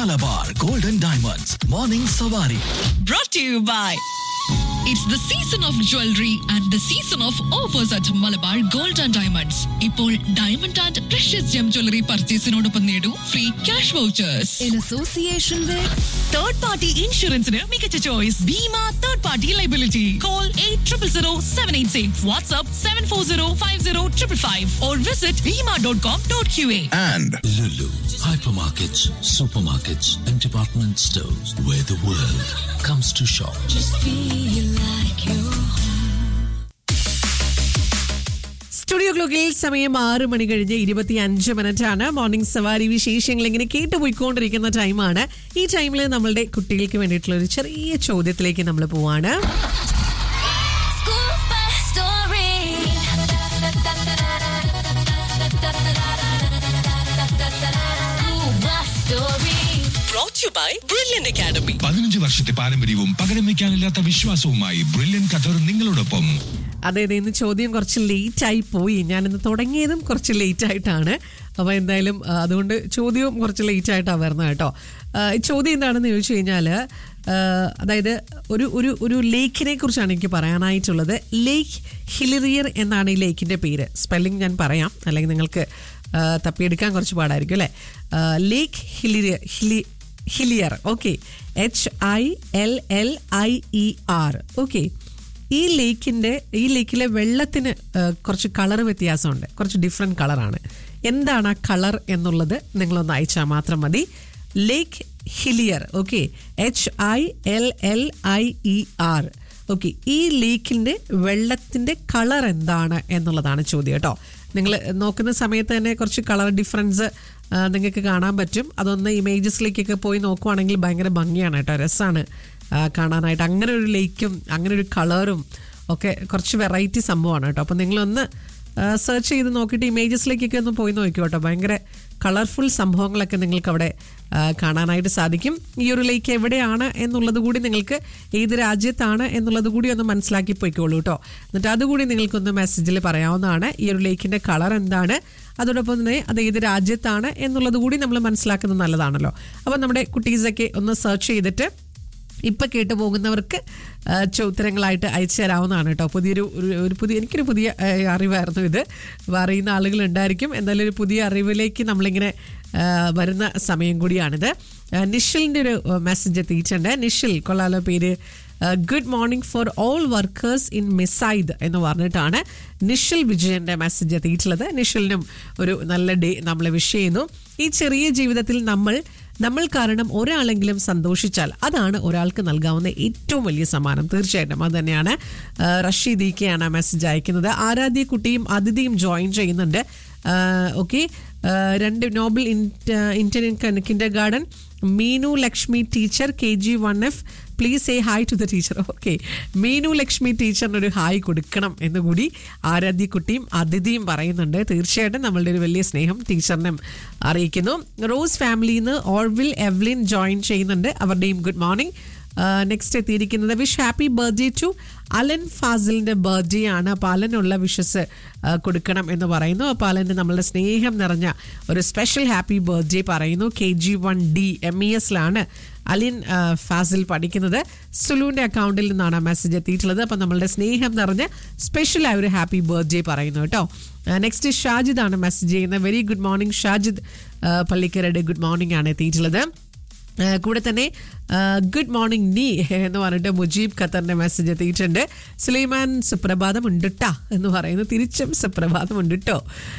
Malabar golden diamonds morning സവാരി brought to you by It's the season of jewelry and the season of offers at Malabar Gold and Diamonds. ഇപ്പോൾ diamond and precious gem jewellery പർച്ചേസിനോടൊപ്പം നേടൂ free cash vouchers in association with third party ഇൻഷുറൻസിന് മികച്ച choice Bhima third party liability call eight triple zero seven eight six WhatsApp seven four zero five zero triple five or visit Bhima dot com dot Q A and Lulu, hypermarkets, supermarkets, and department stores where the world comes to shop. Studio ക്ലോക്കിൽ സമയം ആറ് മണി കഴിഞ്ഞ് ഇരുപത്തി അഞ്ച് minute ആണ് morning സവാരി വിശേഷങ്ങൾ ഇങ്ങനെ കേട്ടുപോയിക്കൊണ്ടിരിക്കുന്ന ടൈമാണ് ഈ ടൈമിൽ നമ്മളുടെ കുട്ടികൾക്ക് വേണ്ടിയിട്ടുള്ള ഒരു ചെറിയ ചോദ്യത്തിലേക്ക് നമ്മൾ പോവാണ് School bus story. School bus story. brought you by Brilliant Academy. പതിനഞ്ച് വർഷത്തെ പാരമ്പര്യവും പകരം വെക്കാനില്ലാത്ത വിശ്വാസവുമായി ബ്രില്യൻ ഖത്തർ നിങ്ങളോടൊപ്പം അതെ അതെ ഇന്ന് ചോദ്യം കുറച്ച് ലേറ്റ് ആയി പോയി ഞാനിന്ന് തുടങ്ങിയതും കുറച്ച് ലേറ്റ് ആയിട്ടാണ് അപ്പോൾ എന്തായാലും ആ, അതുകൊണ്ട് ചോദ്യവും കുറച്ച് ലേറ്റ് ആയിട്ടാണ് വരുന്നത് കേട്ടോ ആ, ഈ ചോദ്യം എന്താണെന്ന് ചോദിച്ചു കഴിഞ്ഞാൽ അതായത് ഒരു ഒരു ഒരു ലേക്കിനെ കുറിച്ചാണ് എനിക്ക് പറയാനായിട്ടുള്ളത് ലേക്ക് ഹിലിറിയർ എന്നാണ് ഈ ലേക്കിൻ്റെ പേര് സ്പെല്ലിംഗ് ഞാൻ പറയാം അല്ലെങ്കിൽ നിങ്ങൾക്ക് ആ, തപ്പിയെടുക്കാൻ കുറച്ച് പാടായിരിക്കും അല്ലേ ലേക്ക് ഹിലിറിയർ ഹിലി Hillier okay H I L L I E R okay ഈ ലേക്കിൻ്റെ ഈ ലേക്കിലെ വെള്ളത്തിന് ആ, കുറച്ച് കളർ വ്യത്യാസമുണ്ട് കുറച്ച് ഡിഫറെൻറ്റ് കളറാണ് എന്താണ് ആ കളർ എന്നുള്ളത് നിങ്ങളൊന്ന് അയച്ചാൽ മാത്രം മതി lake Hillier okay H I L L I E R okay ഈ ലേക്കിൻ്റെ വെള്ളത്തിൻ്റെ കളർ എന്താണ് എന്നുള്ളതാണ് ചോദ്യം കേട്ടോ നിങ്ങൾ നോക്കുന്ന സമയത്ത് തന്നെ കുറച്ച് കളർ ഡിഫറൻസ് നിങ്ങൾക്ക് കാണാൻ പറ്റും അതൊന്ന് ഇമേജസിലേക്കൊക്കെ പോയി നോക്കുവാണെങ്കിൽ ഭയങ്കര ഭംഗിയാണ് കേട്ടോ രസമാണ് ആ, കാണാനായിട്ട് അങ്ങനെ ഒരു ലേക്കും അങ്ങനെ ഒരു കളറും ഒക്കെ കുറച്ച് വെറൈറ്റി സംഭവമാണ് കേട്ടോ അപ്പോൾ നിങ്ങളൊന്ന് സെർച്ച് ചെയ്ത് നോക്കിയിട്ട് ഇമേജസിലേക്കൊക്കെ ഒന്ന് പോയി നോക്കിക്കോ കേട്ടോ ഭയങ്കര കളർഫുൾ സംഭവങ്ങളൊക്കെ നിങ്ങൾക്ക് അവിടെ ആ, കാണാനായിട്ട് സാധിക്കും ഈ ഒരു ലേക്ക് എവിടെയാണ് എന്നുള്ളത് കൂടി നിങ്ങൾക്ക് ഏത് രാജ്യത്താണ് എന്നുള്ളത് കൂടി ഒന്ന് മനസ്സിലാക്കി പോയിക്കോളൂ കേട്ടോ എന്നിട്ട് അതുകൂടി നിങ്ങൾക്കൊന്ന് മെസ്സേജിൽ പറയാവുന്നതാണ് ഈ ഒരു ലേക്കിൻ്റെ കളർ എന്താണ് അതോടൊപ്പം തന്നെ അത് ഏത് രാജ്യത്താണ് എന്നുള്ളത് കൂടി നമ്മൾ മനസ്സിലാക്കുന്നത് നല്ലതാണല്ലോ അപ്പോൾ നമ്മുടെ കുട്ടീസൊക്കെ ഒന്ന് സെർച്ച് ചെയ്തിട്ട് ഇപ്പം കേട്ടു പോകുന്നവർക്ക് ആ, ചോ- ഉത്തരങ്ങളായിട്ട് അയച്ചു തരാവുന്നതാണ് കേട്ടോ പുതിയൊരു ഒരു- ഒരു പുതിയ എനിക്കൊരു പുതിയ ആ, അറിവായിരുന്നു ഇത് അപ്പോൾ അറിയുന്ന ആളുകൾ ഉണ്ടായിരിക്കും എന്തായാലും ഒരു പുതിയ അറിവിലേക്ക് നമ്മളിങ്ങനെ ആ, വരുന്ന സമയം കൂടിയാണിത് ആ, നിഷിലിൻ്റെ ഒരു മെസ്സേജ് എത്തിയിട്ടുണ്ട് നിഷിൽ കൊള്ളാലോ പേര് good morning for all workers in മിസൈദ് എന്ന് പറഞ്ഞിട്ടാണ് നിഷിൽ വിജയന്റെ മെസ്സേജ് എത്തിയിട്ടുള്ളത് നിഷിലിനും ഒരു നല്ല ഡേ നമ്മളെ വിഷ് ചെയ്യുന്നു ഈ ചെറിയ ജീവിതത്തിൽ നമ്മൾ നമ്മൾ കാരണം ഒരാളെങ്കിലും സന്തോഷിച്ചാൽ അതാണ് ഒരാൾക്ക് നൽകാവുന്ന ഏറ്റവും വലിയ സമ്മാനം തീർച്ചയായിട്ടും അത് തന്നെയാണ് ആ, റഷീദ് ഇക്കയാണ് മെസ്സേജ് അയക്കുന്നത് ആരാധ്യ കുട്ടിയും അതിഥിയും ജോയിൻ ചെയ്യുന്നുണ്ട് ഓക്കെ രണ്ട് Noble Indian kindergarten Meenu Lakshmi teacher K G one F please say hi to the teacher okay Meenu Lakshmi ടീച്ചറിനൊരു ഹായ് കൊടുക്കണം എന്ന് കൂടി ആരാധ്യ കുട്ടിയും അതിഥിയും പറയുന്നുണ്ട് തീർച്ചയായിട്ടും നമ്മളുടെ ഒരു വലിയ സ്നേഹം ടീച്ചറിനും അറിയിക്കുന്നു റോസ് ഫാമിലിയിൽ നിന്ന് ഓർവിൽ എവ്ലിൻ ജോയിൻ ചെയ്യുന്നുണ്ട് അവരുടെയും ഗുഡ് മോർണിംഗ് നെക്സ്റ്റ് എത്തിയിരിക്കുന്നത് wish happy birthday to Alan ഫാസിലിൻ്റെ ബർത്ത്ഡേ ആണ് അപ്പോൾ അലനുള്ള വിഷസ് കൊടുക്കണം എന്ന് പറയുന്നു അപ്പോൾ അലന് നമ്മളുടെ സ്നേഹം നിറഞ്ഞ ഒരു സ്പെഷ്യൽ ഹാപ്പി ബർത്ത്ഡേ പറയുന്നു K G one D M E എസിലാണ് അലിൻ ആ, ഫാസിൽ പഠിക്കുന്നത് സുലുവിൻ്റെ അക്കൗണ്ടിൽ നിന്നാണ് മെസ്സേജ് എത്തിയിട്ടുള്ളത് അപ്പോൾ നമ്മളുടെ സ്നേഹം നിറഞ്ഞ സ്പെഷ്യൽ ആയ ഒരു ഹാപ്പി ബർത്ത്ഡേ പറയുന്നു കേട്ടോ നെക്സ്റ്റ് ഷാജിദ് ആണ് മെസ്സേജ് ചെയ്യുന്നത് വെരി ഗുഡ് മോർണിംഗ് ഷാജിദ് ആ, പള്ളിക്കരയുടെ ഗുഡ് മോർണിംഗ് ആണ് എത്തിയിട്ടുള്ളത് ആ, കൂടെ തന്നെ ഗുഡ് മോർണിംഗ് നീ എന്ന് പറഞ്ഞിട്ട് മുജീബ് ഖത്തറിന്റെ മെസ്സേജ് എത്തിയിട്ടുണ്ട് സുലൈമാൻ സുപ്രഭാതം ഉണ്ടിട്ടാ എന്ന് പറയുന്നു തിരിച്ചും സുപ്രഭാതം ഉണ്ടിട്ടോ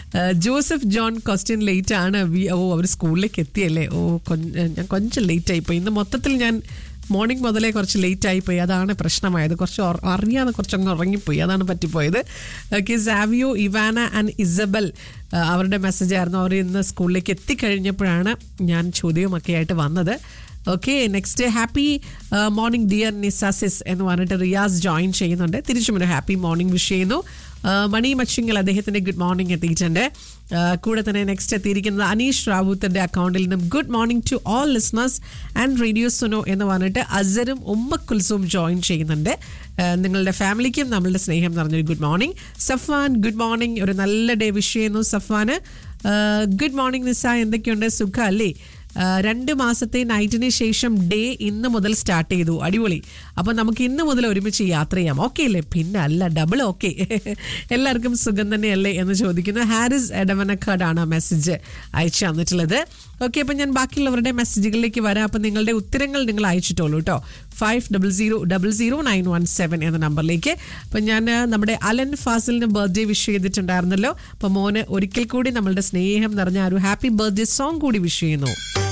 ജോസഫ് ജോൺ ക്വസ്റ്റ്യൻ ലേറ്റ് ആണ് വി ഓ അവർ സ്കൂളിലേക്ക് എത്തിയല്ലേ ഓ കൊഞ്ച- ഞാൻ കുറച്ച് ലേറ്റ് ആയിപ്പോയി ഇന്ന് മൊത്തത്തിൽ ഞാൻ മോർണിംഗ് മുതലേ കുറച്ച് ലേറ്റ് ആയിപ്പോയി അതാണ് പ്രശ്നമായത് കുറച്ച് ഉറ- അറിയാതെ കുറച്ചങ്ങ് ഉറങ്ങിപ്പോയി അതാണ് പറ്റിപ്പോയത് okay Savio Ivana and Isabel ആ, അവരുടെ മെസ്സേജ് ആയിരുന്നു അവർ ഇന്ന് സ്കൂളിലേക്ക് എത്തിക്കഴിഞ്ഞപ്പോഴാണ് ഞാൻ ചോദ്യവുമൊക്കെ ആയിട്ട് വന്നത് okay next happy morning dear നിസാസിസ് എന്ന് പറഞ്ഞിട്ട് റിയാസ് ജോയിൻ ചെയ്യുന്നുണ്ട് തിരിച്ചും ഒരു ഹാപ്പി മോർണിംഗ് വിഷ് ചെയ്യുന്നു ആ, മണി മച്ചിങ്ങൽ അദ്ദേഹത്തിന്റെ ഗുഡ് മോർണിംഗ് എത്തിയിട്ടുണ്ട് ആ, കൂടെ തന്നെ നെക്സ്റ്റ് എത്തിയിരിക്കുന്നത് അനീഷ് റാവുത്തന്റെ അക്കൗണ്ടിൽ നിന്നും good morning to all listeners and radio Suno എന്ന് പറഞ്ഞിട്ട് അസറും ഉമ്മക്കുൽസും ജോയിൻ ചെയ്യുന്നുണ്ട് ആ, നിങ്ങളുടെ ഫാമിലിക്കും നമ്മളുടെ സ്നേഹം നിറഞ്ഞൊരു good morning Safan good morning ഒരു നല്ല ഡേ വിഷ് ചെയ്യുന്നു സഫാന് ഗുഡ് മോർണിംഗ് നിസ എന്തൊക്കെയുണ്ട് സുഖ അല്ലേ ആ, രണ്ട് മാസത്തെ നൈറ്റിന് ശേഷം ഡേ ഇന്ന് മുതൽ സ്റ്റാർട്ട് ചെയ്തു അടിപൊളി അപ്പൊ നമുക്ക് ഇന്ന് മുതൽ ഒരുമിച്ച് യാത്ര ചെയ്യാം ഓക്കെ അല്ലേ പിന്നെ അല്ല ഡബിൾ ഓക്കെ എല്ലാവർക്കും സുഖം തന്നെയല്ലേ എന്ന് ചോദിക്കുന്നു ഹാരിസ് എഡമനക്കാടാണ് ആ മെസ്സേജ് അയച്ചു തന്നിട്ടുള്ളത് ഓക്കെ അപ്പം ഞാൻ ബാക്കിയുള്ളവരുടെ മെസ്സേജുകളിലേക്ക് വരാം അപ്പം നിങ്ങളുടെ ഉത്തരങ്ങൾ നിങ്ങൾ അയച്ചിട്ടുള്ളൂ കേട്ടോ five double zero double zero nine one seven എന്ന നമ്പറിലേക്ക് അപ്പം ഞാൻ ആ, നമ്മുടെ അലൻ ഫാസിലിന് ബർത്ത്ഡേ വിഷ് ചെയ്തിട്ടുണ്ടായിരുന്നല്ലോ അപ്പം മോന് ഒരിക്കൽ കൂടി നമ്മളുടെ സ്നേഹം നിറഞ്ഞ ആ ഒരു ഹാപ്പി ബർത്ത്ഡേ സോങ് കൂടി വിഷ് ചെയ്യുന്നു